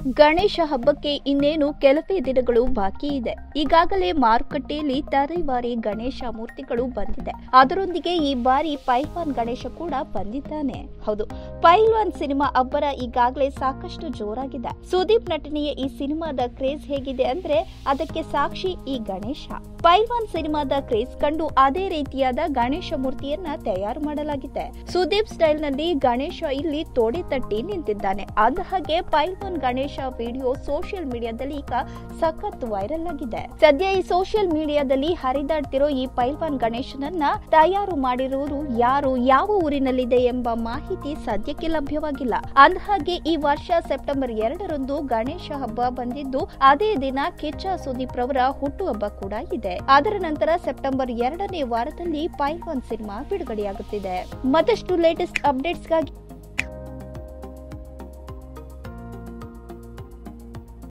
ಗಣೇಶ ಹಬ್ಬಕ್ಕೆ ಇನ್ನೇನು ಕೆಲವೇ ದಿನಗಳು ಬಾಕಿ ಇದೆ ಈಗಾಗಲೇ ಮಾರುಕಟ್ಟೆಯಲ್ಲಿ ತರವಾರಿ ಗಣೇಶ ಮೂರ್ತಿಗಳು ಬಂದಿದೆ ಅದರೊಂದಿಗೆ ಈ ಬಾರಿ ಪೈಲ್ವಾನ್ ಗಣೇಶ ಕೂಡ ಬಂದಿದ್ದಾನೆ ಹೌದು ಪೈಲ್ವಾನ್ ಸಿನಿಮಾ ಅಬ್ಬರ ಈಗಾಗಲೇ ಸಾಕಷ್ಟು ಜೋರಾಗಿದೆ ಸುದೀಪ್ ನಟನೆಯ ಈ ಸಿನಿಮಾದ ಕ್ರೇಜ್ ಹೇಗಿದೆ ಅಂದ್ರೆ ಅದಕ್ಕೆ ಸಾಕ್ಷಿ ಈ ಗಣೇಶ ಪೈಲ್ವಾನ್ ಸಿನಿಮಾದ ಕ್ರೇಜ್ ಕಂಡು ಅದೇ ರೀತಿಯಾದ ಗಣೇಶ ಮೂರ್ತಿಯನ್ನ ತಯಾರು ಮಾಡಲಾಗಿದೆ ಸುದೀಪ್ ಸ್ಟೈಲ್ ನಲ್ಲಿ ಗಣೇಶ ಇಲ್ಲಿ ತೋಡೆ ತಟ್ಟಿ ನಿಂತಿದ್ದಾನೆ ಅಂದ ಹಾಗೆ ಪೈಲ್ವಾನ್ ಗಣೇಶ ವಿಡಿಯೋ ಸೋಷಿಯಲ್ ಮೀಡಿಯಾದಲ್ಲಿ ಈಗ ಸಖತ್ ವೈರಲ್ ಆಗಿದೆ ಸದ್ಯ ಈ ಸೋಷಿಯಲ್ ಮೀಡಿಯಾದಲ್ಲಿ ಹರಿದಾಡ್ತಿರೋ ಈ ಪೈಲ್ವಾನ್ ಗಣೇಶನನ್ನ ತಯಾರು ಮಾಡಿರುವುದು ಯಾರು ಯಾವ ಊರಿನಲ್ಲಿದೆ ಎಂಬ ಮಾಹಿತಿ ಸದ್ಯಕ್ಕೆ ಲಭ್ಯವಾಗಿಲ್ಲ ಅಂದಹಾಗೆ ಈ ವರ್ಷ ಸೆಪ್ಟೆಂಬರ್ ಎರಡರಂದು ಗಣೇಶ ಹಬ್ಬ ಬಂದಿದ್ದು ಅದೇ ದಿನ ಕಿಚ್ಚ ಸುದೀಪ್ ರವರ ಹುಟ್ಟುಹಬ್ಬ ಕೂಡ ಇದೆ ಅದರ ನಂತರ ಸೆಪ್ಟೆಂಬರ್ ಎರಡನೇ ವಾರದಲ್ಲಿ ಪೈಲ್ವಾನ್ ಸಿನಿಮಾ ಬಿಡುಗಡೆಯಾಗುತ್ತಿದೆ ಮತ್ತಷ್ಟು ಲೇಟೆಸ್ಟ್ ಅಪ್ಡೇಟ್ಸ್ಗಾಗಿ